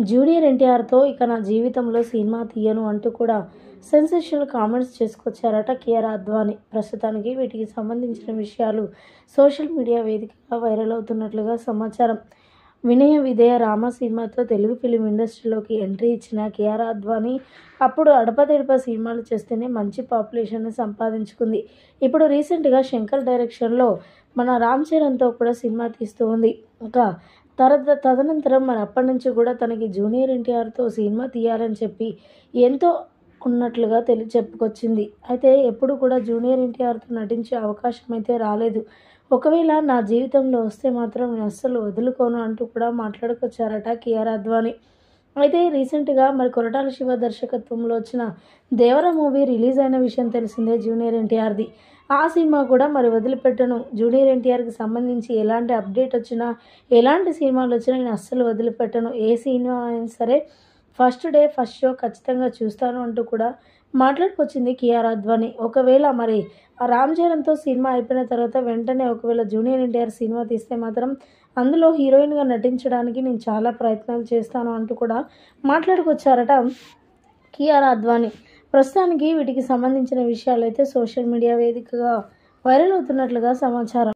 junior ఎన్టీఆర్తో ఇక నా జీవితంలో సినిమా తీయను అంటూ కూడా సెన్సేషనల్ కామెంట్స్ చేసుకొచ్చారట కియారా అద్వానీ ప్రస్తుతానికి వీటికి సంబంధించిన విషయాలు సోషల్ మీడియా వేదికగా వైరల్ అవుతున్నట్లుగా సమాచారం వినయ విధేయ రామ సినిమాతో తెలుగు ఫిలిం ఇండస్ట్రీలోకి ఎంట్రీ ఇచ్చిన కియారా అద్వానీ అప్పుడు అడపదెడప సినిమాలు చేస్తేనే మంచి పాపులేషన్ని సంపాదించుకుంది ఇప్పుడు రీసెంట్గా శంకర్ డైరెక్షన్లో మన రామ్ చరణ్తో కూడా సినిమా తీస్తూ ఉంది ఇంకా తర తదనంతరం మరి అప్పటి నుంచి కూడా తనకి జూనియర్ ఎన్టీఆర్తో సినిమా తీయాలని చెప్పి ఎంతో ఉన్నట్లుగా తెలి చెప్పుకొచ్చింది అయితే ఎప్పుడు కూడా జూనియర్ ఎన్టీఆర్తో నటించే అవకాశం అయితే రాలేదు ఒకవేళ నా జీవితంలో వస్తే మాత్రం నేను అస్సలు వదులుకోను అంటూ కూడా మాట్లాడుకొచ్చారట కియారా అద్వానీ అయితే రీసెంట్గా మరి కొరటాల శివ దర్శకత్వంలో వచ్చిన దేవర మూవీ రిలీజ్ అయిన విషయం తెలిసిందే జూనియర్ ఎన్టీఆర్ది ఆ సినిమా కూడా మరి వదిలిపెట్టను జూనియర్ ఎన్టీఆర్కి సంబంధించి ఎలాంటి అప్డేట్ వచ్చినా ఎలాంటి సినిమాలు వచ్చినా నేను అస్సలు వదిలిపెట్టను ఏ సినిమా అయినా సరే ఫస్ట్ డే ఫస్ట్ షో ఖచ్చితంగా చూస్తాను అంటూ కూడా మాట్లాడుకొచ్చింది కియారా అద్వానీ ఒకవేళ మరి ఆ రామ్ చరణ్తో సినిమా అయిపోయిన తర్వాత వెంటనే ఒకవేళ జూనియర్ ఎన్టీఆర్ సినిమా తీస్తే మాత్రం అందులో హీరోయిన్గా నటించడానికి నేను చాలా ప్రయత్నాలు చేస్తాను అంటూ కూడా మాట్లాడుకొచ్చారట కియారా అద్వానీ ప్రస్తుతానికి వీటికి సంబంధించిన విషయాలు అయితే సోషల్ మీడియా వేదికగా వైరల్ అవుతున్నట్లుగా సమాచారం